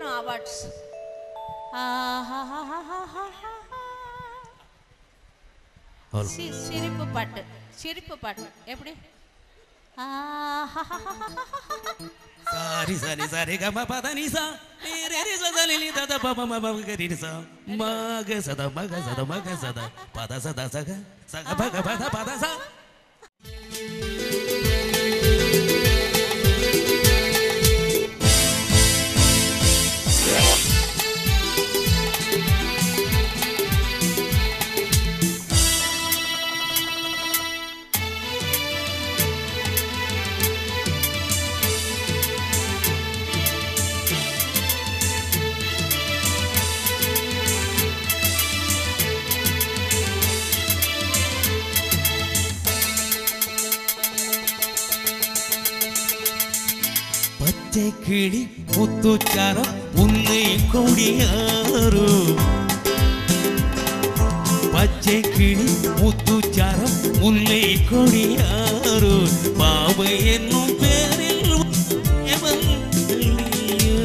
கொடுக்கணும் awards hello சிரிப்பு பாட்டு சிரிப்பு பாட்டு எப்படி சாரி சாரி சாரி கம பத நிசா ரே ரே சத லிலி தத ப ம ம கரி நிசா மக சத மக சத மக சத பத சத சக சக பக பத பத சா பச்சை கிளி முத்துச்சாரம் உன்னை கொடியாரோ பச்சை கிளி முத்துச்சாரம் முல்லை கொடியாரோ பாவை என்னும் பேரில் எவன் கிளியோ?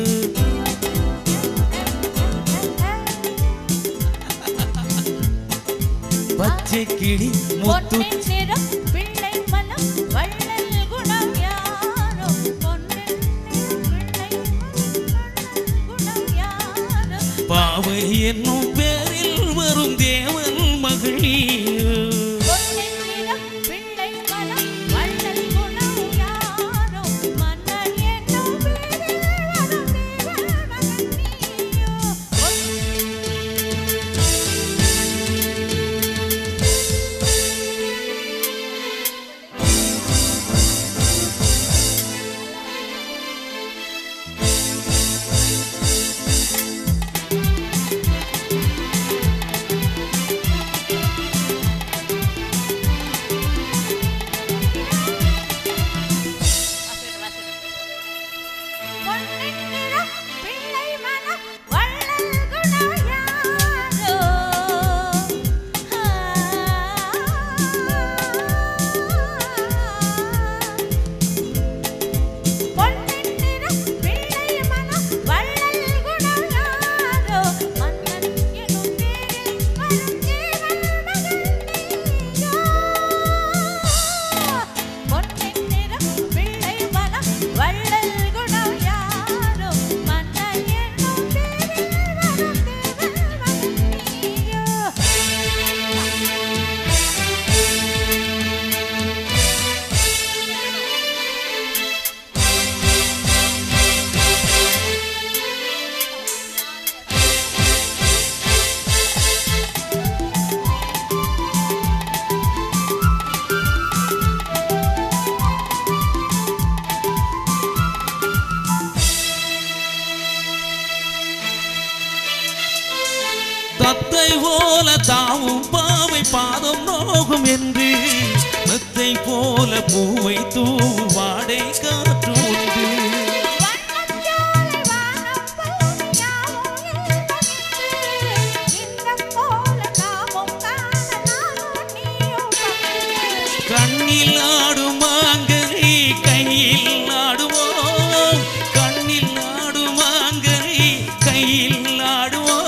பச்சை கிளி முத்து பொன்னின் நிறம் பிள்ளை மனம் வள்ளல் குணம் யாரோ பொன்னின் நிறம் பிள்ளை மனம் வள்ளல் குணம் யாரோ பாவை என்னும் பேரில் வரும் தேவன் மகளியோ பொன்னின் நிறம் பிள்ளை மனம் வள்ளல் குணம் யாரோ மன்னன் என்னும் பேரில் வரும் தேவன் மகன் நீயோ பொன்னின் நிறம் பிள்ளை மனம் வள்ளல் குணம் யாரோ பொன்னின் நிறம் பிள்ளை மனம் வள்ளல் குணம் யாரோ மன்னன் எனும் பேரில் வரும் ஜீவன் மகன் நீயோ பொன்னின் நிறம் பிள்ளை மனம் வள்ளல் குணம் யாரோ மன்னன் என்னும் பேரில் வரும் தேவன் மகன் நீயோ தத்தை போல தாவும் பாவை பாதம் நோகும் என்று மெத்தை போல பூவை தூவும் வாடை காற்று உண்டு வண்ணச்சோலை வானம் பூமி யாவும் இன்பமின்று, இன்பம் போல நாமும் காண நானும் நீயும் பங்கு. கண்ணில் ஆடும் மாங்கனி கையில் ஆடுவோம் கண்ணில் ஆடும் மாங்கனி கையில் ஆடுவோம்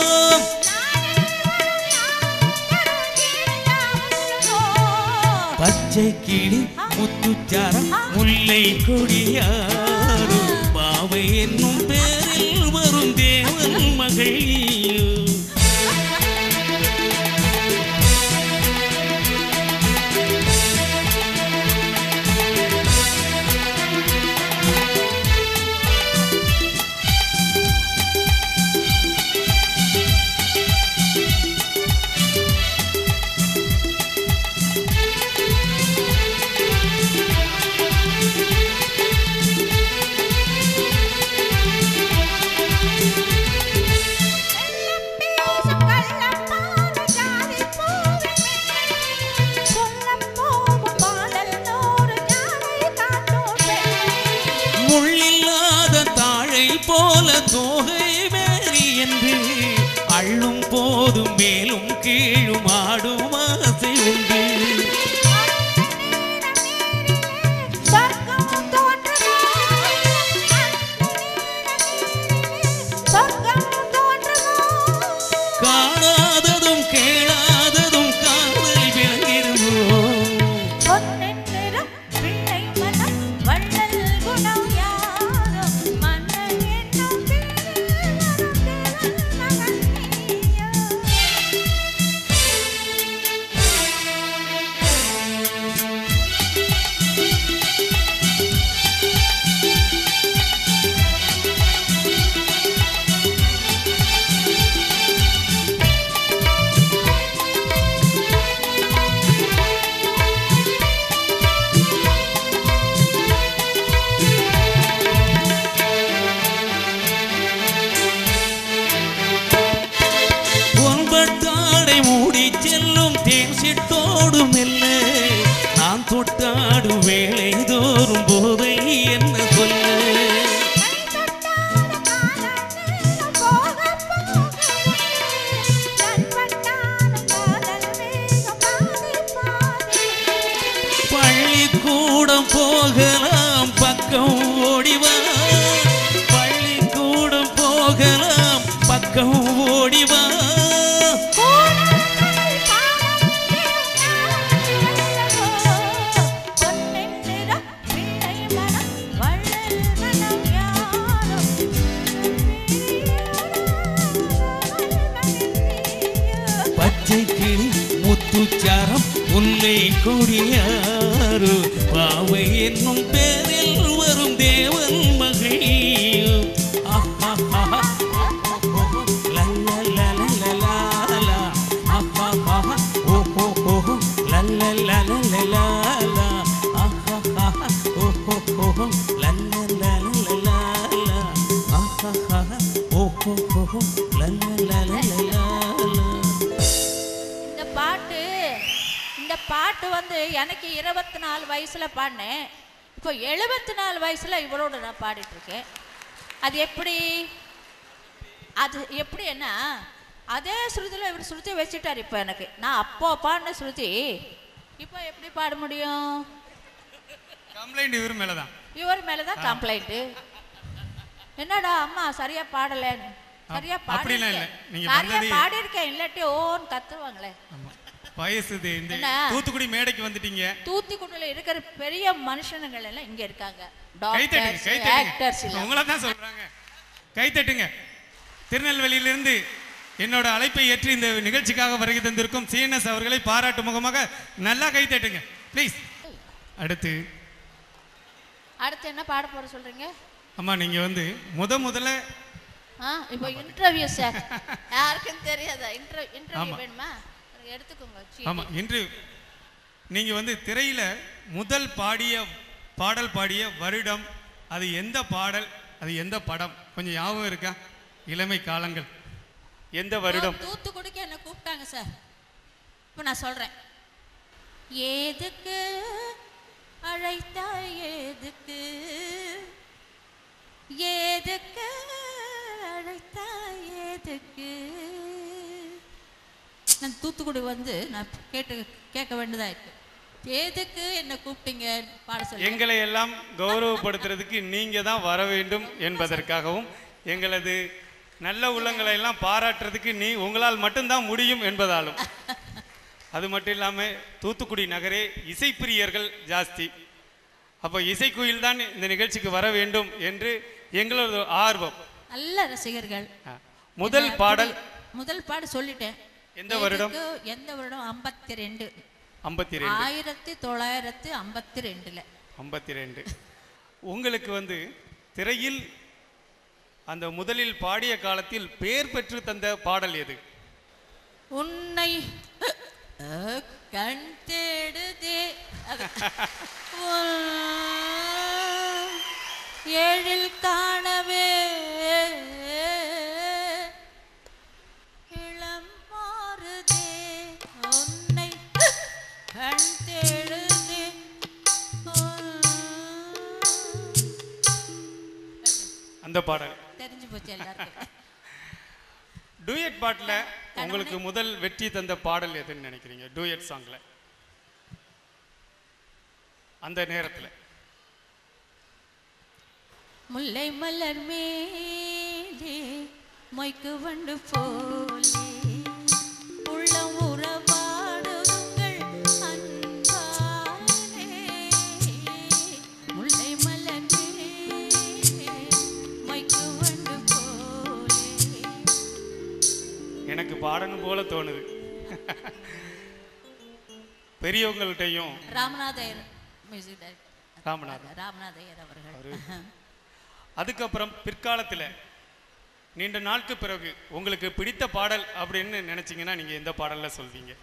பச்சை கிளி முத்துச்சாரம் முல்லை கொடியாரோ பாவை என்னும் பேரில் வரும் தேவன் மகளியோ முள்ளில்லாத தாழை போல தோகை வேறி என்று அள்ளும் போதும் மேலும் கீழும் ஆடும் ஆசை உண்டு தொட்டாடும் வேலை தோறும் போதை என்ன சொல்ல பள்ளிக்கூடம் போகலாம் பக்கம் ஓடிவா பள்ளிக்கூடம் போகலாம் பக்கம் ஓடிவா பச்சை கிளி முத்துச்சாரம் முல்லை கொடியாறு பாவை என்னும் பேரில் வரும் தேவன் மகள் ஆஹாஹா. லல்லலலலலாலா. ஆஹாஹா. ஓஹோஹோஹோ. லல்லலலலலாலா. ஆஹாஹா. ஓஹோஹோஹோ. லல்லலலலலாலா. ஆஹாஹா. ஓஹோஹோஹோ. லல்லலலலலாலா. இந்த பாட்டு இந்த பாட்டு வந்து எனக்கு இருபத்தி நாலு வயசுல பாடினேன் இப்போ எழுபத்தி நாலு வயசுல இவரோட நான் பாடிட்டு இருக்கேன் அது எப்படி அது எப்படின்னா அதே ஸ்ருதியில் இவர் ஸ்ருதி வச்சுட்டார் இப்போ எனக்கு நான் அப்போ பாடின ஸ்ருதி இப்போ எப்படி பாட முடியும் கம்ப்ளைண்ட் இவர் மேல தான் இவர் மேலே தான் கம்ப்ளைண்ட்டு என்னடா அம்மா சரியா பாடலைன்னு சரியா அப்படிலாம் இல்ல. பாடிருக்கேன் நீங்க சரியா வந்தது- பாடியிருக்கேன் இல்லாட்டி ஓன்னு கத்துவாங்களே ஆமா வயசு இது இந்த என்ன? தூத்துக்குடி மேடைக்கு வந்துட்டீங்க தூத்துக்குடியில் இருக்கிற பெரிய மனுஷனுங்கள் எல்லாம் இங்க இருக்காங்க கை தட்டுங்க டாக்டர்ஸ் கை ஆக்டர்ஸ் தட்டுங்க இல்ல உங்களை தான் சொல்றாங்க கை தட்டுங்க திருநெல்வேலியிலிருந்து என்னோட அழைப்பை ஏற்று இந்த நிகழ்ச்சிக்காக வருகை தந்திருக்கும் சிஎன்எஸ் அவர்களை பாராட்டு முகமாக நல்லா கை தட்டுங்க ப்ளீஸ் அடுத்து அடுத்து என்ன பாட போற சொல்றீங்க அம்மா நீங்க வந்து முத முதல்ல ஆ இப்போ இன்டர்வியூ சார் யாருக்கும் தெரியாதா இன்டர்வியூ இன்டர்வியூ ஆமா. வேணுமா எடுத்துக்கோங்க சீ. ஆமா இன்று நீங்க வந்து திரையில முதல் பாடிய பாடல் பாடிய வருடம் அது எந்த பாடல் அது எந்த படம் கொஞ்சம் ஞாபகம் இருக்கா இளமை காலங்கள் எந்த வருடம் ஓ, தூத்துக்குடிக்கு என்ன கூப்பிட்டாங்க சார் இப்போ நான் சொல்றேன் ஏதுக்கு அழைத்தாய் ஏதுக்கு ஏதுக்கு அழைத்தாய் ஏதுக்கு நான் தூத்துக்குடி வந்து நான் கேட்டு கேட்க வேண்டியதா இருக்கு எதுக்கு என்ன கூப்பிட்டீங்க பாட சொல்லி எங்களை எல்லாம் கௌரவப்படுத்துறதுக்கு நீங்க தான் வர வேண்டும் என்பதற்காகவும் எங்களது நல்ல உள்ளங்களை எல்லாம் பாராட்டுறதுக்கு நீ உங்களால் மட்டும்தான் முடியும் என்பதாலும் அது மட்டும் இல்லாமல் தூத்துக்குடி நகரே இசைப்பிரியர்கள் ஜாஸ்தி அப்போ இசைக்குயில் தான் இந்த நிகழ்ச்சிக்கு வர வேண்டும் என்று எங்களது ஆர்வம் நல்ல ரசிகர்கள் ஆ. முதல் என்ன பாடல் புடி- முதல் பாடு சொல்லிட்டேன் எந்த வருடம்? எதுக்கு? எந்த வருடம் ஐம்பத்தி ரெண்டு ஐம்பத்தி ரெண்டு ஆயிரத்தி தொள்ளாயிரத்தி ஐம்பத்தி ரெண்டுல ஐம்பத்தி ரெண்டு உங்களுக்கு வந்து திரையில் அந்த முதலில் பாடிய காலத்தில் பேர் பெற்று தந்த பாடல் எது உன்னை அஹ், கண் தேடுதே அது. உன் ஏழில் காணவே இளம் மாறுதே உன்னை கண் தேடுதே உன் அந்த பாடல் தெரிஞ்சு போச்சு எல்லாருக்கும் டூயட் பாட்டில் உங்களுக்கு முதல் வெற்றி தந்த பாடல் எதுன்னு நினைக்கிறீங்க டூயட் சாங்ல அந்த நேரத்தில் முல்லை மலர் மேலே மொய்க்கு வண்டு போலே உள்ளம் உறவாடுங்கள் அன்பாலே முல்லை மலர் மேலே மொய்க்கு வண்டு போலே எனக்கு பாடணும் போல தோணுது பெரியவங்கள்ட்டையும் ராமநாதையர் மியூசிக் டைரக்டர் ராமநாதன் ராமநாதையர் அவர்கள் அதுக்கப்புறம் பிற்காலத்தில் நீண்ட நாட்கு பிறகு உங்களுக்கு பிடித்த பாடல் அப்படின்னு நினைச்சீங்கன்னா நீங்க எந்த பாடல்ல சொல்வீங்க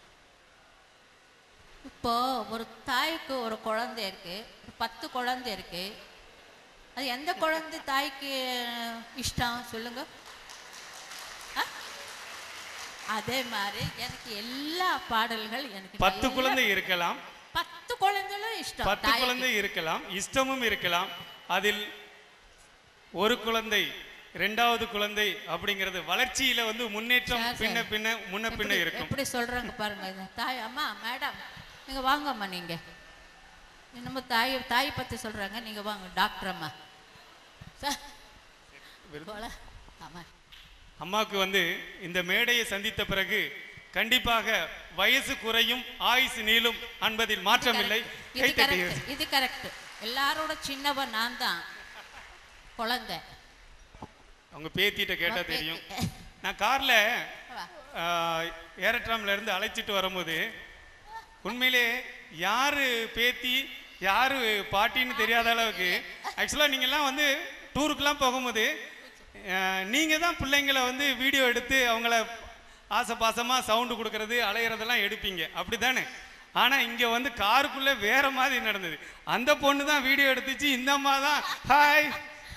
இப்போ ஒரு தாய்க்கு ஒரு குழந்தை இருக்கு ஒரு பத்து குழந்தை இருக்கு அது எந்த குழந்தை தாய்க்கு இஷ்டம் சொல்லுங்க ஆ? அதே மாதிரி எனக்கு எல்லா பாடல்கள் எனக்கு பத்து நல்ல- குழந்தை இருக்கலாம் பத்து குழந்தைகளும் இஷ்டம் பத்து தாய்க்கு. குழந்தை இருக்கலாம் இஷ்டமும் இருக்கலாம் அதில் ஒரு குழந்தை ரெண்டாவது குழந்ை அப்படிங்கிறது வளர்ச்சியில வந்து முன்னேற்றம் சரி, சரி. பின்ன பின்ன முன்ன பின்ன எப்படி- இருக்கும் எப்படி சொல்றாங்க பாருங்க இது. தாய் அம்மா மேடம் நீங்க வாங்கம்மா நீங்க நம்ம தாய் தாய் பத்தி சொல்றாங்க நீங்க வாங்க டாக்டர் அம்மா ச- போல. ஆமா அம்மாவுக்கு வந்து இந்த மேடையை சந்தித்த பிறகு கண்டிப்பாக வயசு குறையும் ஆயுசு நீளும் என்பதில் மாற்றமில்லை இது கைத்தட்டி கரெக்ட் இது கரெக்ட் எல்லாரோட சின்னவன் நான் தான் குழந்தை அவங்க பேத்திட்ட கேட்டா பேத்தி. தெரியும் நான் கார்ல வா. ஏரட்ராம்ல இருந்து அழைச்சிட்டு வரும்போது உண்மையிலே யாரு பேத்தி யாரு பாட்டின்னு தெரியாத அளவுக்கு ஆக்சுவலாக நீங்கள்லாம் வந்து டூருக்குலாம் போகும்போது அஹ், நீங்க தான் பிள்ளைங்களை வந்து வீடியோ எடுத்து அவங்கள ஆசை பாசமாக சவுண்டு கொடுக்கறது அலையிறதெல்லாம் எடுப்பீங்க அப்படி தானே ஆனால் இங்கே வந்து காருக்குள்ளே வேற மாதிரி நடந்தது அந்த பொண்ணு தான் வீடியோ எடுத்துச்சு இந்த அம்மா தான் ஹாய்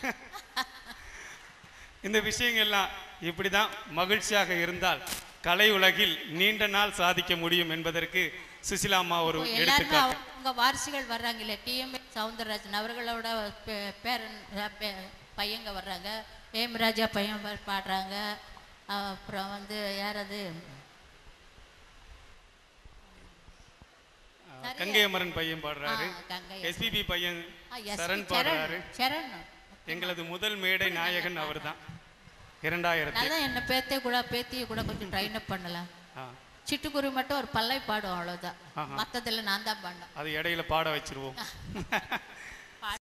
இந்த விஷயங்கள்லாம் இப்படி தான் மகிழ்ச்சியாக இருந்தால் கலை உலகில் நீண்ட நாள் சாதிக்க முடியும் என்பதற்கு சுசிலா அம்மா ஒரு இப்போ எல்லாருமே எடுத்துக்காட்டு அவங்க- உங்க வாரிசுகள் வர்றாங்கல்ல டிஎம்ஏ சவுந்தரராஜன் அவர்களோட பே- பேரன் அஹ் பே- பையங்க வர்றாங்க ஏம் ராஜா பையன் பா- பாடுறாங்க அப்புறம் வந்து யார் அது நிறைய- கங்கை அமரன் பையன் பாடுறாரு ஆ, கங்கை எஸ்பிபி பையன் ஆ, எஸ். பி. சரண் பாடுறாரு சரண் எங்களது முதல் மேடை நாயகன் அவர்தான் இரண்டாயிரத்தி அதான் என்ன பேத்தே கூட பேத்தியை கூட கொஞ்சம் ட்ரைன் அப் பண்ணலாம் ஆ, சிட்டுக்குருவி மட்டும் ஒரு பல்லை பாடும் அவ்வளவுதான் ஆஹா. மத்ததுல நான் தான் பண்ணேன் அது இடையில பாட வச்சிருவோம்